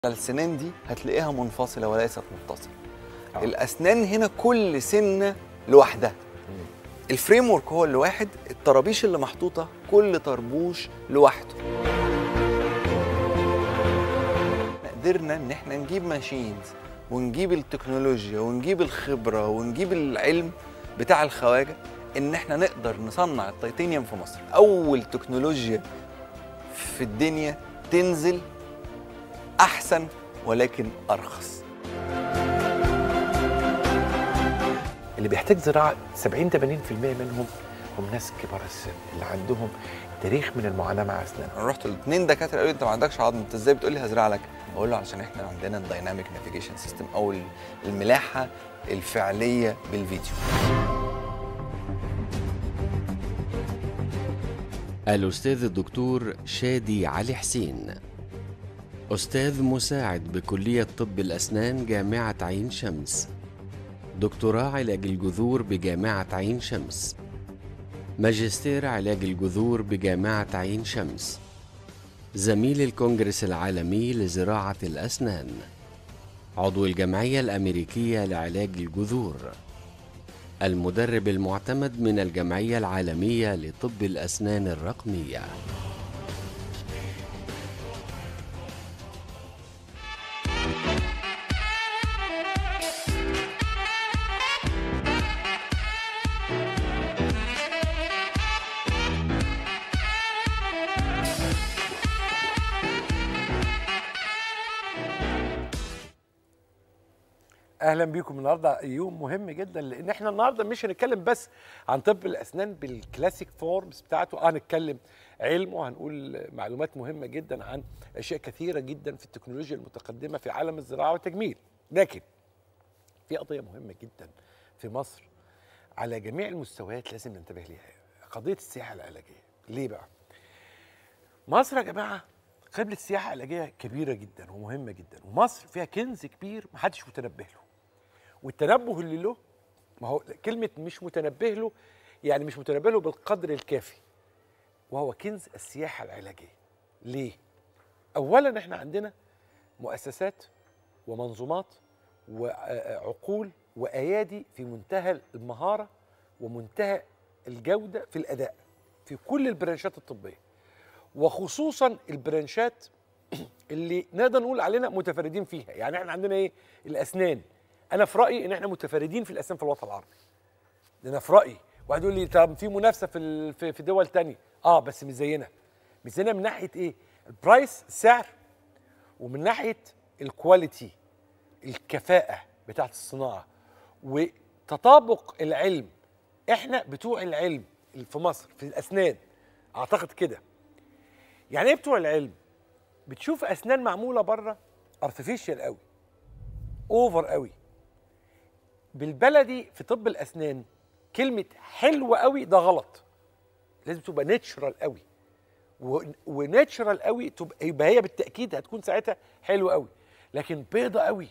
السنان دي هتلاقيها منفصله وليست متصله الاسنان هنا كل سنه لوحدها الفريم ورك هو اللي واحد الطرابيش اللي محطوطه كل طربوش لوحده قدرنا ان احنا نجيب ماشينز ونجيب التكنولوجيا ونجيب الخبره ونجيب العلم بتاع الخواجه ان احنا نقدر نصنع التيتانيوم في مصر اول تكنولوجيا في الدنيا تنزل احسن ولكن ارخص اللي بيحتاج زراعه 70 80% منهم هم ناس كبار السن اللي عندهم تاريخ من المعاناه مع اسنانهم انا رحت لاثنين دكاتره قالوا لي انت ما عندكش عظم انت ازاي بتقول لي هزرع لك بقول له عشان احنا عندنا الدايناميك نافيجيشن سيستم او الملاحه الفعليه بالفيديو الأستاذ الدكتور شادي علي حسين أستاذ مساعد بكلية طب الأسنان جامعة عين شمس دكتوراه علاج الجذور بجامعة عين شمس ماجستير علاج الجذور بجامعة عين شمس زميل الكونجرس العالمي لزراعة الأسنان عضو الجمعية الأمريكية لعلاج الجذور المدرب المعتمد من الجمعية العالمية لطب الأسنان الرقمية اهلا بيكم النهارده يوم مهم جدا لان احنا النهارده مش هنتكلم بس عن طب الاسنان بالكلاسيك فورمز بتاعته اه هنتكلم علم وهنقول معلومات مهمه جدا عن اشياء كثيره جدا في التكنولوجيا المتقدمه في عالم الزراعه والتجميل لكن في قضيه مهمه جدا في مصر على جميع المستويات لازم ننتبه ليها قضيه السياحه العلاجيه ليه بقى مصر يا جماعه قبلة سياحة علاجية كبيرة جدا ومهمة جدا ومصر فيها كنز كبير محدش متنبه له والتنبه اللي له ما هو كلمة مش متنبه له يعني مش متنبه له بالقدر الكافي وهو كنز السياحة العلاجية ليه؟ أولا احنا عندنا مؤسسات ومنظومات وعقول وأيادي في منتهى المهارة ومنتهى الجودة في الأداء في كل البرانشات الطبية وخصوصا البرانشات اللي نقدر نقول علينا متفردين فيها يعني احنا عندنا ايه الاسنان انا في رايي ان احنا متفردين في الاسنان في الوطن العربي ده انا في رايي واحد يقول لي طب في منافسه في في, في دول تانية اه بس مش زينا مش زينا من ناحيه ايه البرايس السعر ومن ناحيه الكواليتي الكفاءه بتاعه الصناعه وتطابق العلم احنا بتوع العلم في مصر في الاسنان اعتقد كده يعني ايه بتوع العلم بتشوف اسنان معموله بره ارتفيشال قوي اوفر قوي بالبلدي في طب الاسنان كلمه حلوه قوي ده غلط لازم تبقى ناتشرال قوي وناتشرال قوي تبقى يبقى هي بالتاكيد هتكون ساعتها حلوه قوي لكن بيضه قوي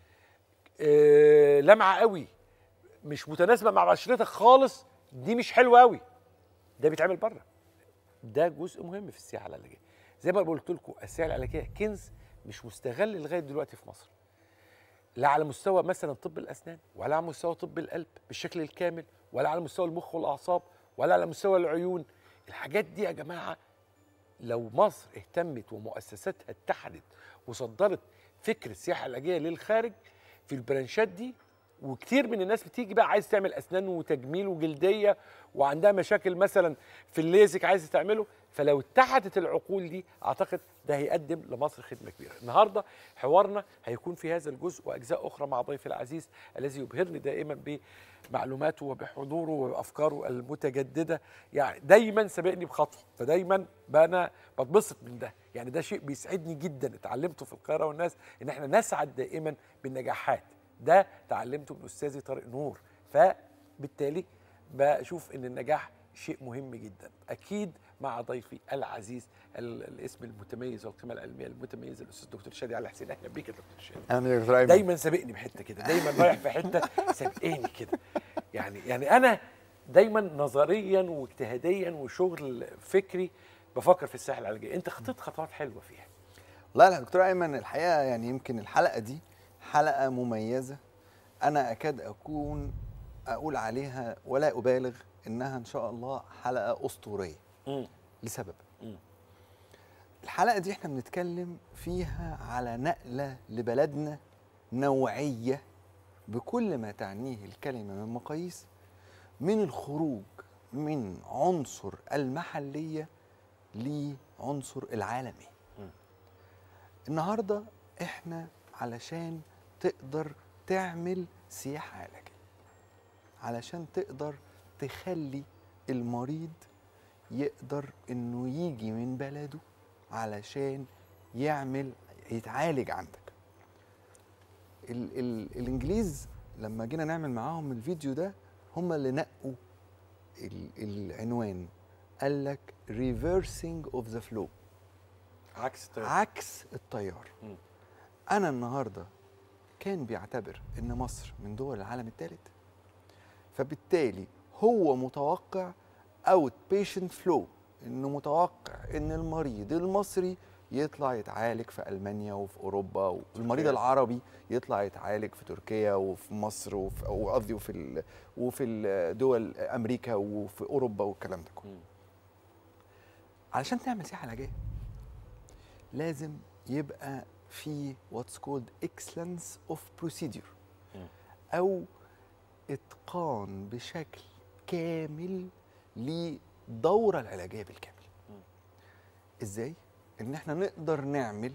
آه لمعه قوي مش متناسبه مع بشرتك خالص دي مش حلوه قوي ده بيتعمل بره ده جزء مهم في السياحه العلاجيه زي ما قلت لكم السياحه العلاجيه كنز مش مستغل لغايه دلوقتي في مصر لا على مستوى مثلا طب الاسنان ولا على مستوى طب القلب بالشكل الكامل ولا على مستوى المخ والاعصاب ولا على مستوى العيون الحاجات دي يا جماعه لو مصر اهتمت ومؤسساتها اتحدت وصدرت فكر السياحه العلاجيه للخارج في البرانشات دي وكتير من الناس بتيجي بقى عايز تعمل اسنان وتجميل وجلديه وعندها مشاكل مثلا في الليزك عايزه تعمله فلو اتحدت العقول دي اعتقد ده هيقدم لمصر خدمه كبيره. النهارده حوارنا هيكون في هذا الجزء واجزاء اخرى مع ضيفي العزيز الذي يبهرني دائما بمعلوماته وبحضوره وبافكاره المتجدده يعني دايما سابقني بخطوه فدايما انا بتبسط من ده يعني ده شيء بيسعدني جدا اتعلمته في القاهره والناس ان احنا نسعد دائما بالنجاحات ده تعلمته من استاذي طارق نور فبالتالي بشوف ان النجاح شيء مهم جدا اكيد مع ضيفي العزيز الاسم المتميز والقيمه العلميه المتميزه الاستاذ دكتور شادي علي حسين اهلا بيك يا دكتور شادي اهلا دكتور ايمن دايما سابقني بحته كده دايما رايح في حته سابقني كده يعني يعني انا دايما نظريا واجتهاديا وشغل فكري بفكر في الساحه العلاجيه انت خطيت خطوات حلوه فيها لا لا دكتور ايمن الحقيقه يعني يمكن الحلقه دي حلقه مميزه انا اكاد اكون اقول عليها ولا ابالغ انها ان شاء الله حلقه اسطوريه مم. لسبب مم. الحلقه دي احنا بنتكلم فيها على نقله لبلدنا نوعيه بكل ما تعنيه الكلمه من مقاييس من الخروج من عنصر المحليه لعنصر العالمي النهارده احنا علشان تقدر تعمل سياحه علاجيه علشان تقدر تخلي المريض يقدر انه يجي من بلده علشان يعمل يتعالج عندك ال ال الانجليز لما جينا نعمل معاهم الفيديو ده هم اللي نقوا ال العنوان قال لك reversing of the flow عكس التيار. عكس التيار مم. انا النهارده كان بيعتبر ان مصر من دول العالم الثالث فبالتالي هو متوقع اوت بيشنت فلو انه متوقع ان المريض المصري يطلع يتعالج في المانيا وفي اوروبا والمريض تركيا. العربي يطلع يتعالج في تركيا وفي مصر وفي وقصدي وفي ال- وفي ال- دول امريكا وفي اوروبا والكلام ده كله مم. علشان تعمل سياحه علاجيه لازم يبقى في واتس كولد اكسلنس اوف بروسيدور مم. او اتقان بشكل كامل للدوره العلاجيه بالكامل مم. ازاي ان احنا نقدر نعمل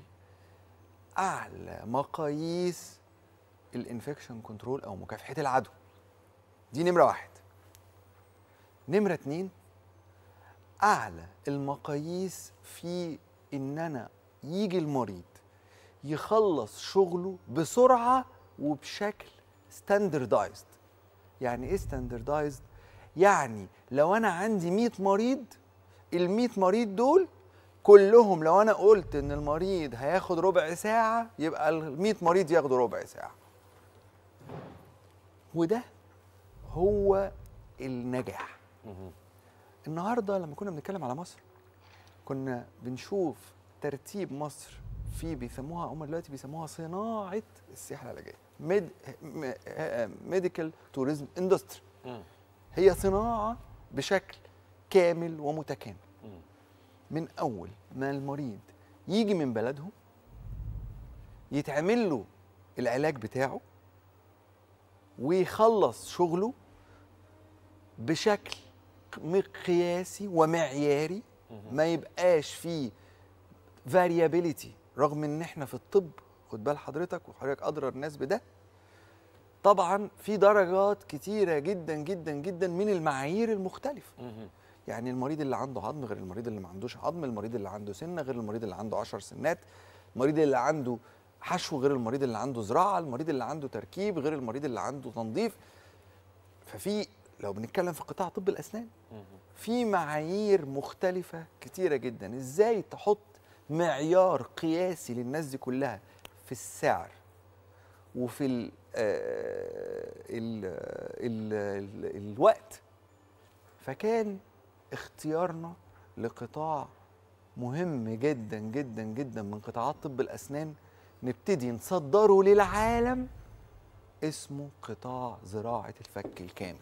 اعلى مقاييس الانفكشن كنترول او مكافحه العدوى دي نمره واحد نمره اتنين اعلى المقاييس في ان انا يجي المريض يخلص شغله بسرعه وبشكل ستاندردايزد يعني ايه ستاندردايزد يعني لو انا عندي 100 مريض ال 100 مريض دول كلهم لو انا قلت ان المريض هياخد ربع ساعه يبقى ال 100 مريض ياخدوا ربع ساعه وده هو النجاح مم. النهارده لما كنا بنتكلم على مصر كنا بنشوف ترتيب مصر في بيسموها هم دلوقتي بيسموها صناعه السياحه العلاجيه ميد ميديكال توريزم اندستري مم. هي صناعه بشكل كامل ومتكامل مم. من اول ما المريض يجي من بلدهم يتعمل له العلاج بتاعه ويخلص شغله بشكل قياسي ومعياري ما يبقاش فيه فاريابيليتي رغم ان احنا في الطب خد بال حضرتك وحضرتك ادرى الناس بده طبعا في درجات كتيره جدا جدا جدا من المعايير المختلفه مم. يعني المريض اللي عنده عظم غير المريض اللي ما عندوش عظم المريض اللي عنده سنه غير المريض اللي عنده 10 سنات المريض اللي عنده حشو غير المريض اللي عنده زراعه المريض اللي عنده تركيب غير المريض اللي عنده تنظيف ففي لو بنتكلم في قطاع طب الاسنان مم. في معايير مختلفة كتيرة جدا ازاي تحط معيار قياسي للناس دي كلها في السعر وفي ال ال ال ال الوقت فكان اختيارنا لقطاع مهم جدا جدا جدا من قطاعات طب الأسنان نبتدي نصدره للعالم اسمه قطاع زراعة الفك الكامل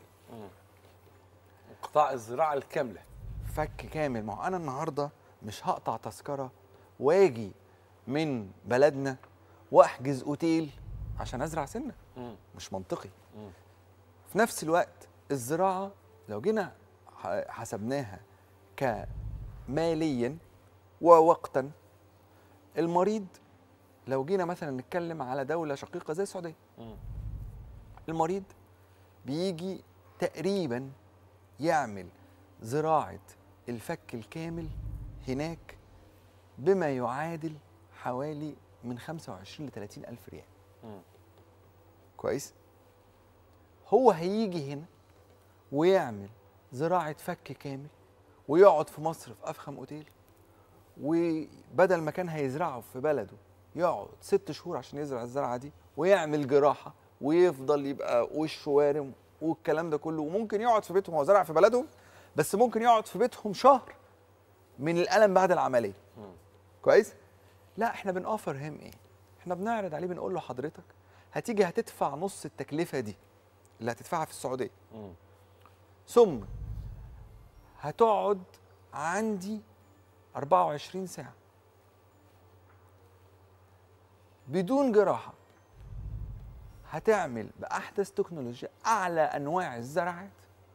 قطاع الزراعه الكامله فك كامل ما هو انا النهارده مش هقطع تذكره واجي من بلدنا واحجز اوتيل عشان ازرع سنه مم. مش منطقي مم. في نفس الوقت الزراعه لو جينا ح- حسبناها كماليا ووقتا المريض لو جينا مثلا نتكلم على دوله شقيقه زي السعوديه مم. المريض بيجي تقريبا يعمل زراعة الفك الكامل هناك بما يعادل حوالي من 25 ل 30 ألف ريال مم. كويس هو هيجي هنا ويعمل زراعة فك كامل ويقعد في مصر في أفخم أوتيل وبدل ما كان هيزرعه في بلده يقعد ست شهور عشان يزرع الزرعة دي ويعمل جراحة ويفضل يبقى وشه وارم والكلام ده كله وممكن يقعد في بيتهم هو زرع في بلدهم بس ممكن يقعد في بيتهم شهر من الألم بعد العملية مم. كويس لا احنا بنوفر هيم ايه احنا بنعرض عليه بنقول له حضرتك هتيجي هتدفع نص التكلفه دي اللي هتدفعها في السعوديه مم. ثم هتقعد عندي 24 ساعة بدون جراحة هتعمل بأحدث تكنولوجيا أعلى أنواع الزراعات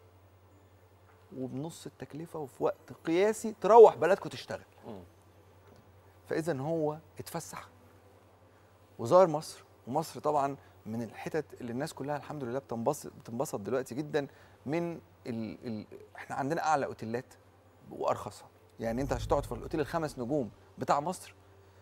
وبنص التكلفة وفي وقت قياسي تروح بلدكم تشتغل مم. فإذا هو اتفسح وزار مصر ومصر طبعا من الحتت اللي الناس كلها الحمد لله بتنبسط بتنبسط دلوقتي جدا من ال... ال... احنا عندنا اعلى اوتيلات وارخصها يعني انت عشان تقعد في الاوتيل الخمس نجوم بتاع مصر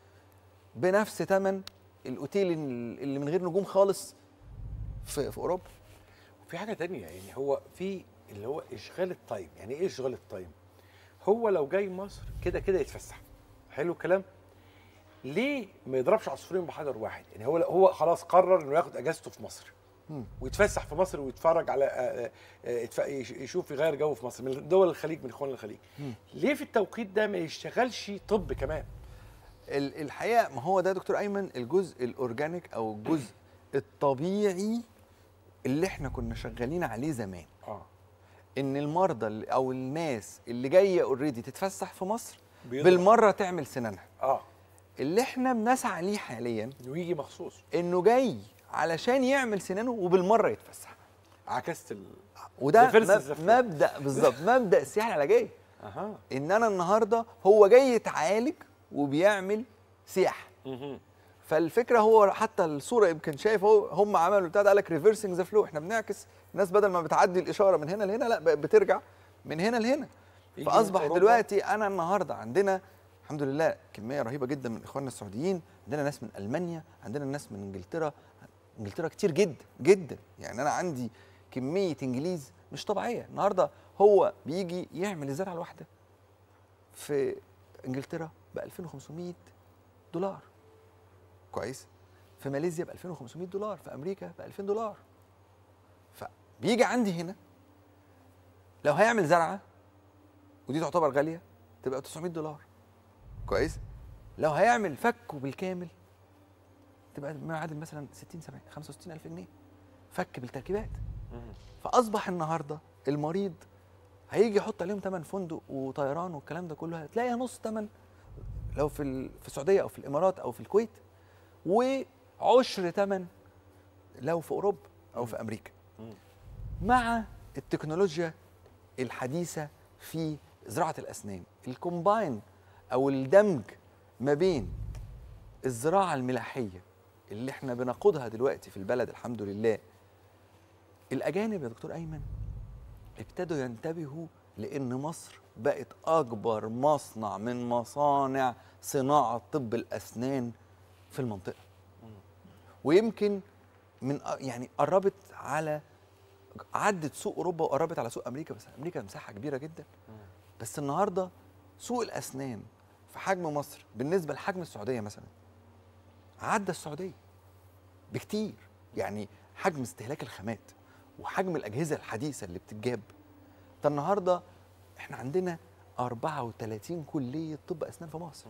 بنفس ثمن الاوتيل اللي من غير نجوم خالص في, في اوروبا وفي حاجه تانية يعني هو في اللي هو اشغال التايم يعني ايه اشغال التايم هو لو جاي مصر كده كده يتفسح حلو الكلام ليه ما يضربش عصفورين بحجر واحد يعني هو هو خلاص قرر انه ياخد اجازته في مصر مم. ويتفسح في مصر ويتفرج على آه، آه، يتف- يش- يشوف يغير جو في مصر من دول الخليج من اخوان الخليج مم. ليه في التوقيت ده ما يشتغلش طب كمان ال- الحقيقه ما هو ده يا دكتور ايمن الجزء الاورجانيك او الجزء الطبيعي اللي احنا كنا شغالين عليه زمان اه ان المرضى اللي- او الناس اللي جايه اوريدي تتفسح في مصر بيضرب. بالمره تعمل سنانها اه اللي احنا بنسعى ليه حاليا انه يجي مخصوص انه جاي علشان يعمل سنانه وبالمره يتفسح عكست ال وده ريفرس مب- الزفرة. مبدا بالظبط مبدا السياحه العلاجيه اها ان انا النهارده هو جاي يتعالج وبيعمل سياحه مهم. فالفكره هو حتى الصوره يمكن شايف هو هم عملوا بتاع ده قال لك ريفرسنج ذا فلو احنا بنعكس الناس بدل ما بتعدي الاشاره من هنا لهنا لا بقت بترجع من هنا لهنا يجي من فاصبح أوروبا. دلوقتي انا النهارده عندنا الحمد لله كميه رهيبه جدا من اخواننا السعوديين عندنا ناس من المانيا عندنا ناس من انجلترا انجلترا كتير جدا جدا يعني انا عندي كميه انجليز مش طبيعيه النهارده هو بيجي يعمل الزرعه الواحده في انجلترا ب 2500 دولار كويس في ماليزيا ب 2500 دولار في امريكا ب 2000 دولار فبيجي عندي هنا لو هيعمل زرعه ودي تعتبر غاليه تبقى 900 دولار كويس لو هيعمل فكه بالكامل تبقى ما يعادل مثلا 60 70 65 الف جنيه فك بالتركيبات مهم. فاصبح النهارده المريض هيجي يحط عليهم ثمن فندق وطيران والكلام ده كله هتلاقي نص ثمن لو في ال- في السعوديه او في الامارات او في الكويت وعشر ثمن لو في اوروبا او في امريكا مم. مع التكنولوجيا الحديثه في زراعه الاسنان الكومباين او الدمج ما بين الزراعه الملاحيه اللي احنا بنقودها دلوقتي في البلد الحمد لله الاجانب يا دكتور ايمن ابتدوا ينتبهوا لان مصر بقت اكبر مصنع من مصانع صناعه طب الاسنان في المنطقه ويمكن من يعني قربت على عدت سوق اوروبا وقربت على سوق امريكا بس امريكا مساحه كبيره جدا بس النهارده سوق الاسنان في حجم مصر بالنسبه لحجم السعوديه مثلا عدى السعوديه بكتير يعني حجم استهلاك الخامات وحجم الاجهزه الحديثه اللي بتتجاب ده النهارده احنا عندنا 34 كليه طب اسنان في مصر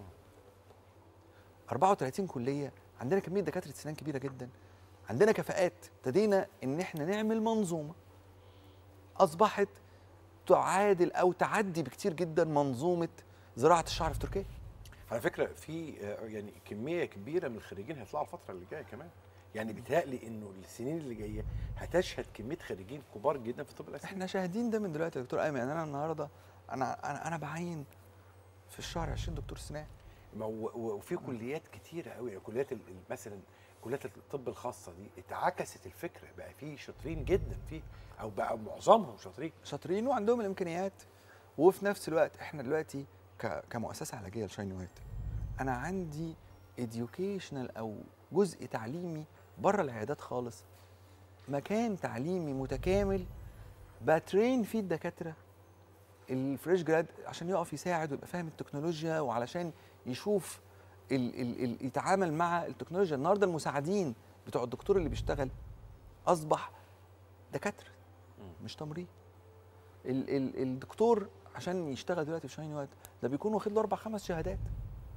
34 كليه عندنا كميه دكاتره اسنان كبيره جدا عندنا كفاءات ابتدينا ان احنا نعمل منظومه اصبحت تعادل او تعدي بكتير جدا منظومه زراعه الشعر في تركيا على فكره في آه، يعني كميه كبيره من الخريجين هيطلعوا الفتره اللي جايه كمان يعني بيتهيألي انه السنين اللي جايه هتشهد كميه خريجين كبار جدا في طب الاسنان احنا شاهدين ده من دلوقتي يا دكتور ايمن يعني انا النهارده انا انا انا بعين في الشهر 20 دكتور سنان ما هو- و- وفي كليات كتيره قوي يعني كليات ال- ال- مثلا كليات الطب الخاصه دي اتعكست الفكره بقى في شاطرين جدا فيه او بقى معظمهم شاطرين شاطرين وعندهم الامكانيات وفي نفس الوقت احنا دلوقتي ك- كمؤسسه علاجيه لشاين وايت انا عندي educational او جزء تعليمي بره العيادات خالص مكان تعليمي متكامل بترين فيه الدكاتره الفريش جراد عشان يقف يساعد ويبقى فاهم التكنولوجيا وعلشان يشوف ال ال ال يتعامل مع التكنولوجيا النهارده المساعدين بتوع الدكتور اللي بيشتغل اصبح دكاتره مش تمريض ال ال الدكتور عشان يشتغل دلوقتي في شاين وقت ده بيكون واخد له اربع خمس شهادات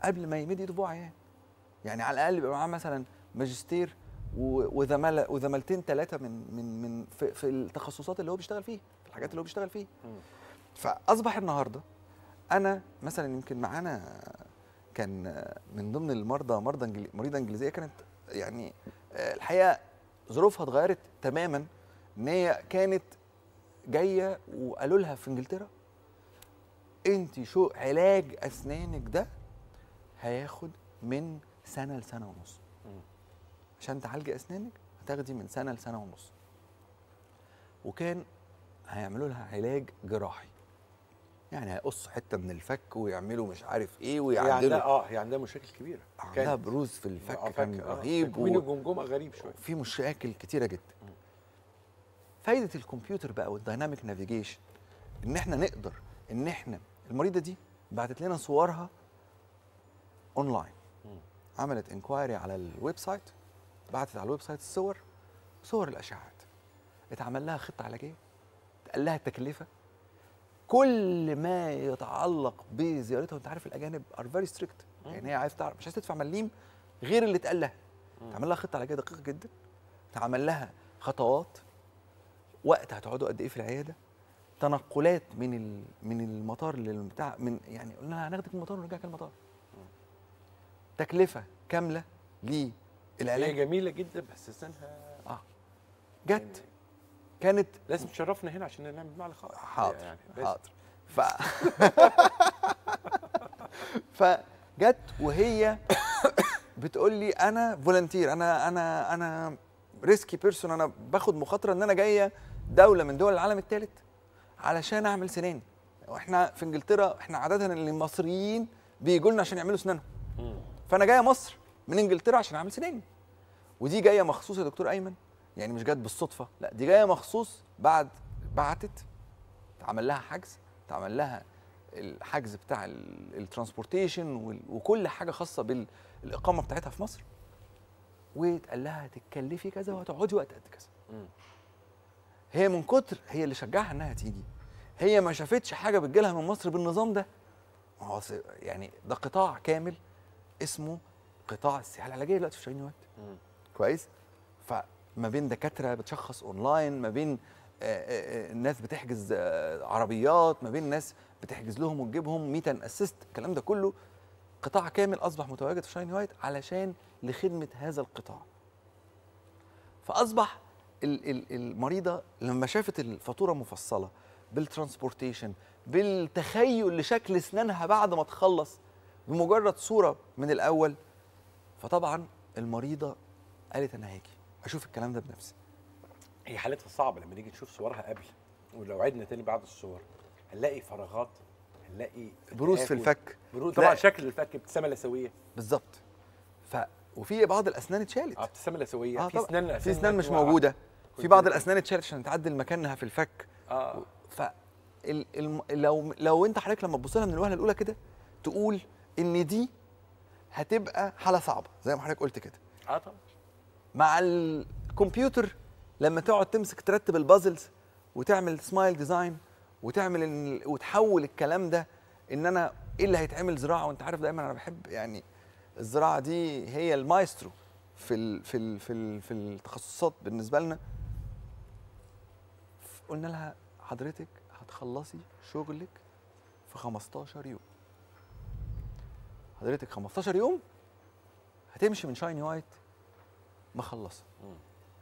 قبل ما يمد ايده في بوع عيان يعني على الاقل يبقى معاه مثلا ماجستير و- وزماله وزمالتين ثلاثه من من من في, في التخصصات اللي هو بيشتغل فيها في الحاجات اللي هو بيشتغل فيها مم. فاصبح النهارده انا مثلا يمكن معانا كان من ضمن المرضى مرضى انجلي... مريضه انجليزيه كانت يعني آه، الحقيقه ظروفها اتغيرت تماما ان هي كانت جايه وقالوا لها في انجلترا انت شو علاج اسنانك ده هياخد من سنه لسنه ونص مم. عشان تعالجي اسنانك هتاخدي من سنه لسنه ونص وكان هيعملوا لها علاج جراحي يعني هيقصوا حته من الفك ويعملوا مش عارف ايه هي ويعدلوا عندها اه هي عندها مشاكل كبيره عندها كانت- بروز في الفك آه، كان فك، آه، رهيب تكوين و... الجمجمه غريب شويه في مشاكل كتيره جدا فايده الكمبيوتر بقى والدايناميك نافيجيشن ان احنا نقدر ان احنا المريضه دي بعتت لنا صورها اونلاين مم. عملت انكوايري على الويب سايت بعتت على الويب سايت الصور صور الاشعاعات اتعمل لها خطه علاجيه اتقال لها التكلفه كل ما يتعلق بزيارتها وانت عارف الاجانب ار فيري ستريكت يعني هي عايز تعرف مش عايز تدفع مليم غير اللي اتقال لها اتعمل لها خطه علاجيه دقيقه جدا اتعمل لها خطوات وقت هتقعدوا قد ايه في العياده تنقلات من ال- من المطار للبتاع من يعني قلنا لها هناخدك من المطار ونرجعك المطار تكلفه كامله هي للعلاج جميله جدا بس سنها اه جت كانت لازم تشرفنا هنا عشان نعمل معها لقاء حاضر يعني لازم. حاضر ف فجت وهي بتقول لي انا فولنتير انا انا انا ريسكي بيرسون انا باخد مخاطره ان انا جايه دوله من دول العالم الثالث علشان اعمل سناني واحنا في انجلترا احنا عاده المصريين بيجوا لنا عشان يعملوا سنانهم مم. فانا جايه مصر من انجلترا عشان اعمل سناني ودي جايه مخصوص يا دكتور ايمن يعني مش جت بالصدفه لا دي جايه مخصوص بعد بعتت اتعمل لها حجز اتعمل لها الحجز بتاع ال- الترانسبورتيشن وال- وكل حاجه خاصه بالاقامه بتاعتها في مصر واتقال لها هتتكلفي كذا وهتقعدي وقت قد كذا مم. هي من كتر هي اللي شجعها انها تيجي هي ما شافتش حاجه بتجيلها من مصر بالنظام ده ما هو س- يعني ده قطاع كامل اسمه قطاع السياحه العلاجيه دلوقتي في شاهين وقت مم. كويس فما بين دكاتره بتشخص اونلاين ما بين آه، آه، آه، ناس بتحجز آه، عربيات ما بين ناس بتحجز لهم وتجيبهم ميتان اسيست الكلام ده كله قطاع كامل اصبح متواجد في شاين وايت علشان لخدمه هذا القطاع فاصبح ال- ال- المريضه لما شافت الفاتوره مفصله بالترانسبورتيشن بالتخيل لشكل اسنانها بعد ما تخلص بمجرد صوره من الاول فطبعا المريضه قالت انا هاجي اشوف الكلام ده بنفسي هي حالتها صعبه لما نيجي نشوف صورها قبل ولو عدنا تاني بعد الصور هنلاقي فراغات هنلاقي بروز في فتحات الفك بروز لا. طبعا شكل الفك ابتسامه لثويه بالظبط ف وفي بعض الاسنان اتشالت اه ابتسامه لثويه آه في طبعاً. اسنان في اسنان مش واقعة. موجوده في كنت بعض لسه- الاسنان اتشالت عشان تعدل مكانها في الفك اه ف ال... الم... لو لو انت حضرتك لما تبص لها من الوهله الاولى كده تقول ان دي هتبقى حاله صعبه زي ما حضرتك قلت كده اه طبعا مع الكمبيوتر لما تقعد تمسك ترتب البازلز وتعمل سمايل ديزاين وتعمل إن وتحول الكلام ده ان انا ايه اللي هيتعمل زراعه وانت عارف دايما انا بحب يعني الزراعه دي هي المايسترو في ال في ال في ال في التخصصات بالنسبه لنا قلنا لها حضرتك هتخلصي شغلك في 15 يوم حضرتك 15 يوم هتمشي من شايني وايت مخلصه مم.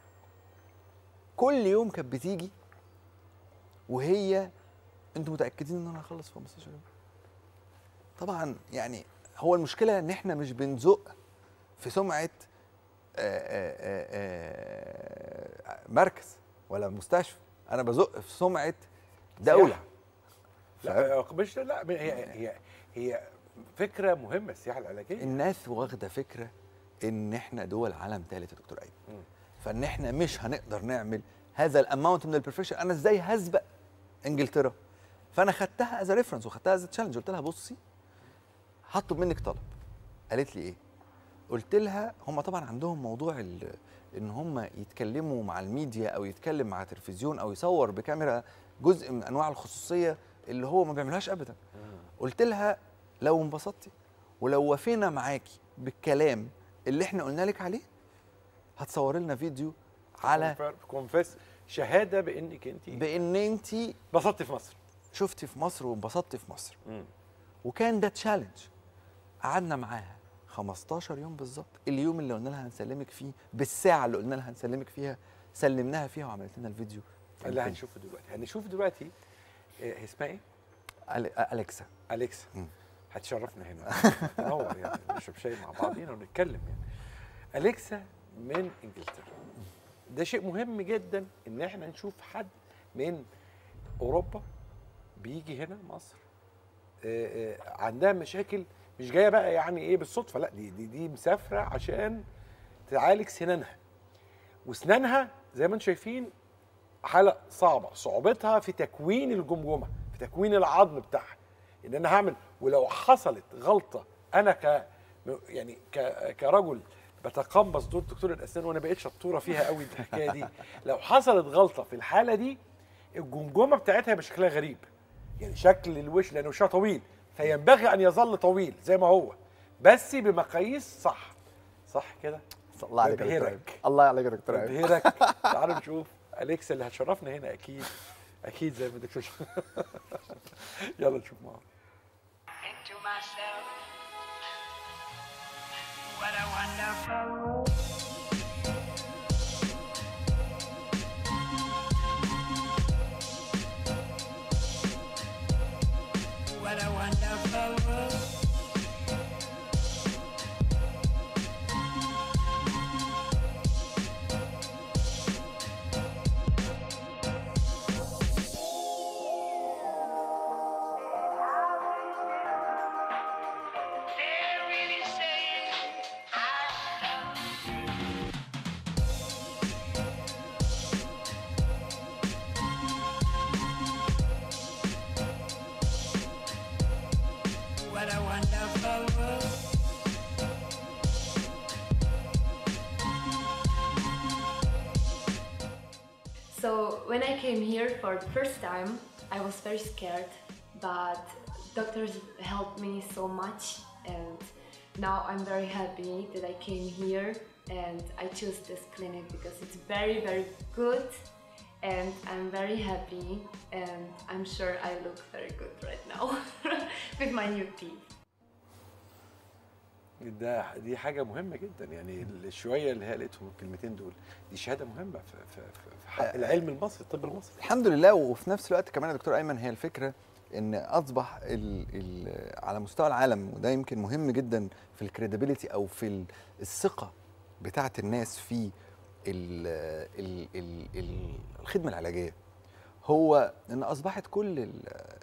كل يوم كانت بتيجي وهي انتوا متاكدين ان انا هخلص في 15 يوم طبعا يعني هو المشكله ان احنا مش بنزق في سمعه آه، آه، آه، آه، مركز ولا مستشفى انا بزق في سمعه دوله سياحة. لا مش لا هي هي هي فكره مهمه السياحه العلاجيه الناس واخده فكره ان احنا دول عالم ثالث يا دكتور ايمن مم. فان احنا مش هنقدر نعمل هذا الاماونت من البرفكشن انا ازاي هسبق انجلترا فانا خدتها از ريفرنس وخدتها از تشالنج قلت لها بصي هطلب منك طلب قالت لي ايه قلت لها هم طبعا عندهم موضوع ال- ان هم يتكلموا مع الميديا او يتكلم مع تلفزيون او يصور بكاميرا جزء من انواع الخصوصيه اللي هو ما بيعملهاش ابدا قلت لها لو انبسطتي ولو وافينا معاكي بالكلام اللي احنا قلنا لك عليه هتصور لنا فيديو على كونفيس شهاده بانك انت بان انت بسطتي في مصر شفتي في مصر وانبسطتي في مصر مم. وكان ده تشالنج قعدنا معاها 15 يوم بالظبط اليوم اللي قلنا لها هنسلمك فيه بالساعه اللي قلنا لها هنسلمك فيها سلمناها فيها وعملت لنا الفيديو اللي هنشوفه دلوقتي هنشوف دلوقتي آه، هي اسمها ايه؟ أل- اليكسا اليكسا مم. هتشرفنا هنا تنور يعني نشرب شاي مع بعضينا ونتكلم يعني اليكسا من انجلترا ده شيء مهم جدا ان احنا نشوف حد من اوروبا بيجي هنا مصر آه، آه، عندها مشاكل مش جايه بقى يعني ايه بالصدفه لا دي دي, دي مسافره عشان تعالج سنانها واسنانها زي ما انتم شايفين حاله صعبه صعوبتها في تكوين الجمجمه في تكوين العظم بتاعها ان انا هعمل ولو حصلت غلطه انا ك يعني ك كرجل بتقمص دور دكتور الاسنان وانا بقيت شطوره فيها قوي الحكايه دي لو حصلت غلطه في الحاله دي الجمجمه بتاعتها يبقى شكلها غريب يعني شكل الوش لان وشها طويل فينبغي ان يظل طويل زي ما هو بس بمقاييس صح صح كده الله عليك يا دكتور ببهرك. أيمن. الله عليك يا دكتور أيمن. ببهرك تعالوا نشوف اليكسا اللي هتشرفنا هنا اكيد اكيد زي ما الدكتور يلا نشوف معاهم into myself. What a wonderful world. What a wonderful world. They're really saying I love you. What a wonderful world. So when I came here for the first time, I was very scared, but doctors helped me so much and now I'm very happy that I came here and I chose this clinic because it's very very good and I'm very happy and I'm sure I look very good right now with my new teeth. ده دي حاجه مهمه جدا يعني الشويه اللي هي قالتهم الكلمتين دول دي شهاده مهمه في في في- في حق العلم المصري الطب المصري الحمد لله وفي نفس الوقت كمان يا دكتور ايمن هي الفكره ان اصبح ال ال على مستوى العالم وده يمكن مهم جدا في الكريديبيليتي او في ال- الثقه بتاعه الناس في ال ال ال ال الخدمه العلاجيه هو ان اصبحت كل ال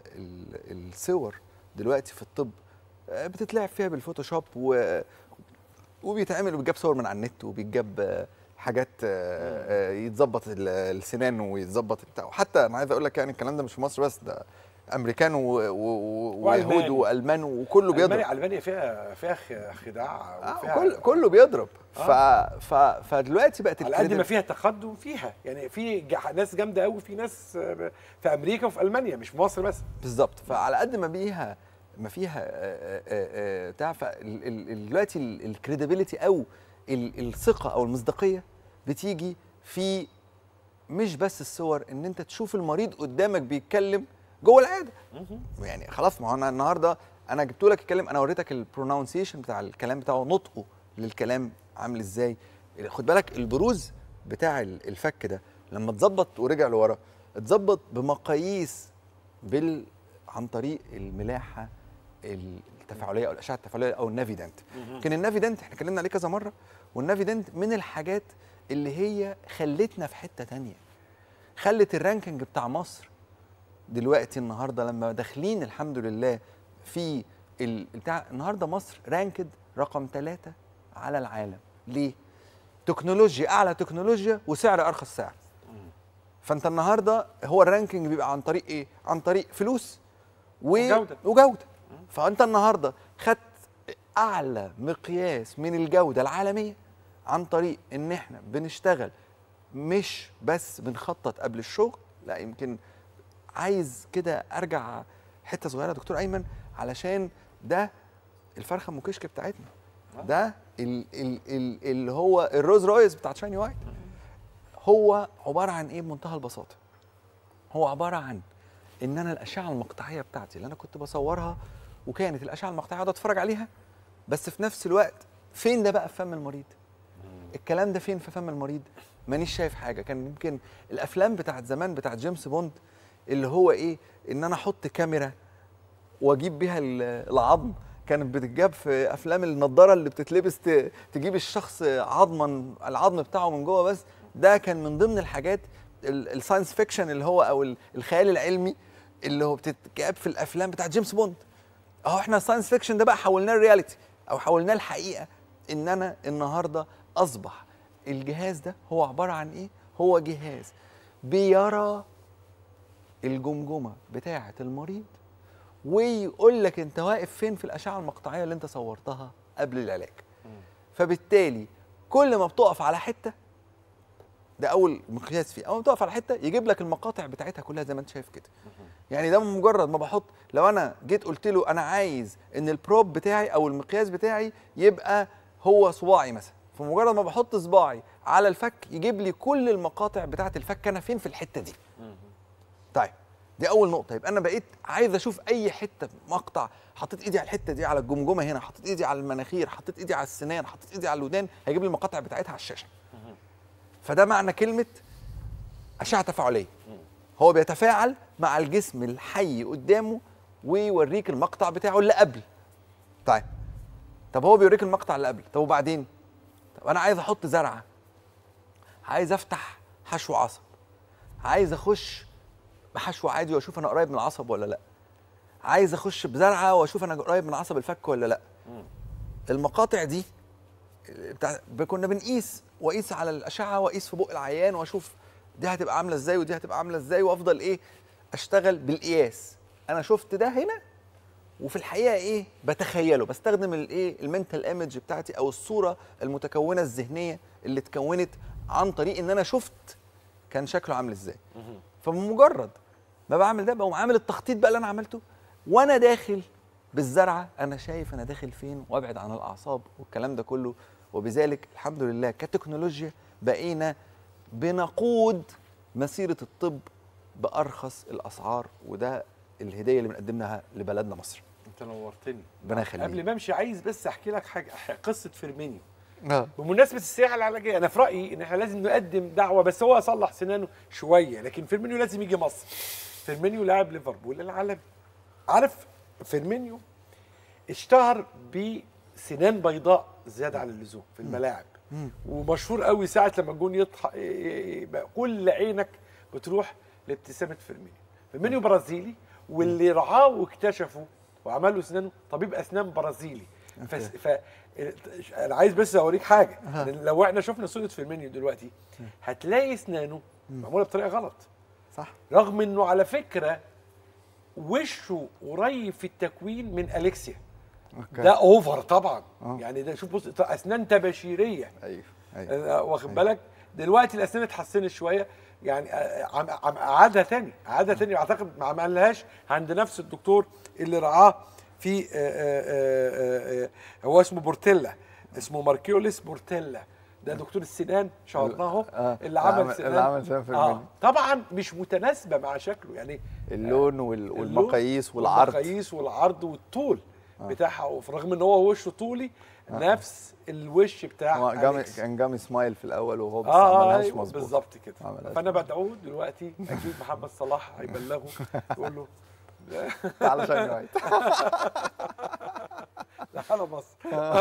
ال الصور دلوقتي في الطب آه، بتتلعب فيها بالفوتوشوب و وبيتعمل وبيتجاب صور من على النت وبيتجاب آه، حاجات آه، آه، يتظبط ال- السنان ويتظبط بتاع وحتى انا عايز اقول لك يعني الكلام ده مش في مصر بس ده امريكان و- و- و- وألمان. ويهود والمان وكله المانيا بيضرب المانيا فيها فيها خ- خداع آه، وفيها كل كله بيضرب ف ف فدلوقتي بقت على قد ما الكريدت- فيها تقدم فيها يعني في جا- ناس جامده قوي في ناس آه، في امريكا وفي المانيا مش في مصر بس بالظبط فعلى قد ما بيها ما فيها آه، آه، آه، بتاع فال- ال- ال- دلوقتي الكريديبيليتي او ال- الثقه او المصداقيه بتيجي في مش بس الصور ان انت تشوف المريض قدامك بيتكلم جوه العياده يعني خلاص ما هو انا النهارده انا جبت لك الكلام انا وريتك البرونونسيشن بتاع الكلام بتاعه نطقه للكلام عامل ازاي خد بالك البروز بتاع ال- الفك ده لما اتظبط ورجع لورا اتظبط بمقاييس بال عن طريق الملاحه التفاعليه او الاشعه التفاعليه او النافيدنت يمكن النافيدنت احنا اتكلمنا عليه كذا مره والنافيدنت من الحاجات اللي هي خلتنا في حته تانية خلت الرانكينج بتاع مصر دلوقتي النهارده لما داخلين الحمد لله في ال- بتاع النهارده مصر رانكد رقم ثلاثة على العالم ليه؟ تكنولوجيا اعلى تكنولوجيا وسعر ارخص سعر فانت النهارده هو الرانكينج بيبقى عن طريق ايه؟ عن طريق فلوس و... وجودة. وجوده فانت النهارده خدت اعلى مقياس من الجوده العالميه عن طريق ان احنا بنشتغل مش بس بنخطط قبل الشغل لا يمكن عايز كده ارجع حته صغيره يا دكتور ايمن علشان ده الفرخه ام كشك بتاعتنا ده ال ال ال اللي هو الروز رويز بتاعت شايني وايت هو عباره عن ايه بمنتهى البساطه هو عباره عن ان انا الاشعه المقطعيه بتاعتي اللي انا كنت بصورها وكانت الاشعه المقطعيه اقعد اتفرج عليها بس في نفس الوقت فين ده بقى في فم المريض الكلام ده فين في فم المريض مانيش شايف حاجه كان يمكن الافلام بتاعت زمان بتاعت جيمس بوند اللي هو ايه ان انا احط كاميرا واجيب بيها ال- العظم كانت بتتجاب في افلام النضاره اللي بتتلبس ت- تجيب الشخص عظما العظم بتاعه من جوه بس ده كان من ضمن الحاجات ال- الساينس فيكشن اللي هو او ال- الخيال العلمي اللي هو بتتجاب في الافلام بتاعت جيمس بوند اهو احنا الساينس فيكشن ده بقى حولناه الرياليتي او حولناه الحقيقه ان انا النهارده اصبح الجهاز ده هو عباره عن ايه هو جهاز بيرى الجمجمه بتاعه المريض ويقول لك انت واقف فين في الاشعه المقطعيه اللي انت صورتها قبل العلاج فبالتالي كل ما بتقف على حته ده اول مقياس فيه اول ما بتقف على حته يجيب لك المقاطع بتاعتها كلها زي ما انت شايف كده يعني ده مجرد ما بحط لو انا جيت قلت له انا عايز ان البروب بتاعي او المقياس بتاعي يبقى هو صباعي مثلا فمجرد ما بحط صباعي على الفك يجيب لي كل المقاطع بتاعه الفك انا فين في الحته دي طيب دي اول نقطه يبقى انا بقيت عايز اشوف اي حته مقطع حطيت ايدي على الحته دي على الجمجمه هنا حطيت ايدي على المناخير حطيت ايدي على السنان حطيت ايدي على الودان هيجيب لي المقاطع بتاعتها على الشاشه فده معنى كلمه اشعه تفاعليه هو بيتفاعل مع الجسم الحي قدامه ويوريك المقطع بتاعه اللي قبل طيب طب هو بيوريك المقطع اللي قبل طب وبعدين طب انا عايز احط زرعه عايز افتح حشو عصب عايز اخش بحشو عادي واشوف انا قريب من العصب ولا لا عايز اخش بزرعه واشوف انا قريب من عصب الفك ولا لا المقاطع دي بتاع كنا بنقيس واقيس على الاشعه واقيس في بق العيان واشوف دي هتبقى عامله ازاي ودي هتبقى عامله ازاي وافضل ايه اشتغل بالقياس انا شفت ده هنا وفي الحقيقه ايه بتخيله بستخدم الايه المنتال ايمج بتاعتي او الصوره المتكونه الذهنيه اللي اتكونت عن طريق ان انا شفت كان شكله عامل ازاي فبمجرد ما بعمل ده بقوم عامل التخطيط بقى اللي انا عملته وانا داخل بالزرعه انا شايف انا داخل فين وابعد عن الاعصاب والكلام ده كله وبذلك الحمد لله كتكنولوجيا بقينا بنقود مسيره الطب بارخص الاسعار وده الهديه اللي بنقدمها لبلدنا مصر انت نورتني ربنا يخليك قبل ما امشي عايز بس احكي لك حاجه قصه فيرمينيو آه. بمناسبه السياحه العلاجيه انا في رايي ان احنا لازم نقدم دعوه بس هو صلح سنانه شويه لكن فيرمينيو لازم يجي مصر فيرمينيو لاعب ليفربول العالمي عارف فيرمينيو اشتهر بسنان بيضاء زياده عن اللزوم في الملاعب ومشهور قوي ساعه لما الجون يضحك يبقى كل عينك بتروح لابتسامه فيرمينيو فيرمينيو برازيلي واللي رعاه واكتشفه وعمل له اسنانه طبيب اسنان برازيلي فس... ف انا عايز بس اوريك حاجه لأن لو احنا شفنا صوره فيرمينيو دلوقتي هتلاقي اسنانه معموله بطريقه غلط صح رغم انه على فكره وشه قريب في التكوين من اليكسيا أوكي. ده اوفر طبعا آه. يعني ده شوف بص اسنان تباشيريه ايوه ايوه أنا واخد بالك دلوقتي الاسنان اتحسنت شويه يعني آه، عم عم اعادها تاني اعادها تاني اعتقد ما عملهاش عند نفس الدكتور اللي رعاه في آه، آه، آه، آه، هو اسمه بورتيلا اسمه ماركيوليس بورتيلا ده دكتور السنان شهرناه اهو آه، اللي عمل اللي سنان اللي عمل سنان في المنيو. طبعا مش متناسبه مع شكله يعني اللون وال- اللون والمقاييس والعرض والمقاييس والعرض والطول بتاعها رغم ان هو وشه طولي نفس الوش بتاع هو جامي أليكس. كان جامي سمايل في الاول وهو بس اه عملهاش أيوة مظبوط بالظبط كده ما عملهاش فانا بدعوه دلوقتي اكيد محمد صلاح هيبلغه يقول له تعالى شايني وايت تعالى مصر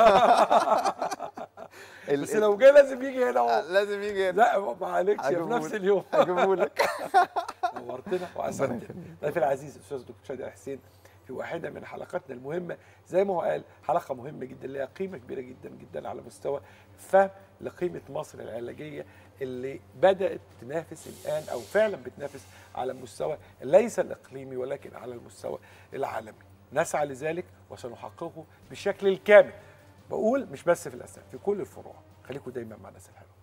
ال- بس لو جه لازم يجي هنا آه، اهو لازم يجي هنا لا ما عليكش في هجيبهولك. نفس اليوم اجيبهولك نورتنا واسعدتنا ضيفي العزيز الاستاذ دكتور شادي حسين في واحده من حلقاتنا المهمه زي ما هو قال حلقه مهمه جدا لها قيمه كبيره جدا جدا على مستوى فهم لقيمه مصر العلاجيه اللي بدات تنافس الان او فعلا بتنافس على المستوى ليس الاقليمي ولكن على المستوى العالمي نسعى لذلك وسنحققه بالشكل الكامل بقول مش بس في الاسنان في كل الفروع خليكم دايما مع الناس الحلوه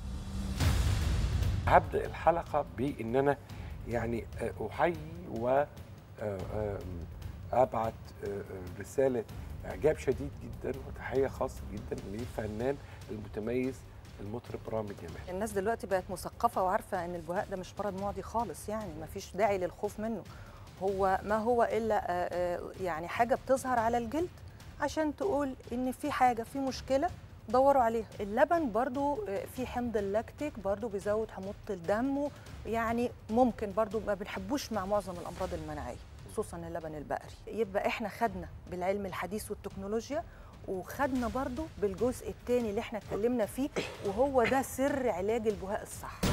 هبدا الحلقه بان انا يعني آه، احيي و آه، آم، ابعت آه، آه، رساله اعجاب شديد جدا وتحيه خاصه جدا للفنان المتميز المطرب رامي جمال الناس دلوقتي بقت مثقفه وعارفه ان البهاء ده مش مرض معدي خالص يعني ما فيش داعي للخوف منه هو ما هو الا آه، آه، يعني حاجه بتظهر على الجلد عشان تقول ان في حاجه في مشكله دوروا عليها اللبن برضو آه، في حمض اللاكتيك برضو بيزود حموضه الدم يعني ممكن برضو ما بنحبوش مع معظم الامراض المناعيه خصوصا اللبن البقري يبقى احنا خدنا بالعلم الحديث والتكنولوجيا وخدنا برضو بالجزء الثاني اللي احنا اتكلمنا فيه وهو ده سر علاج البهاء الصح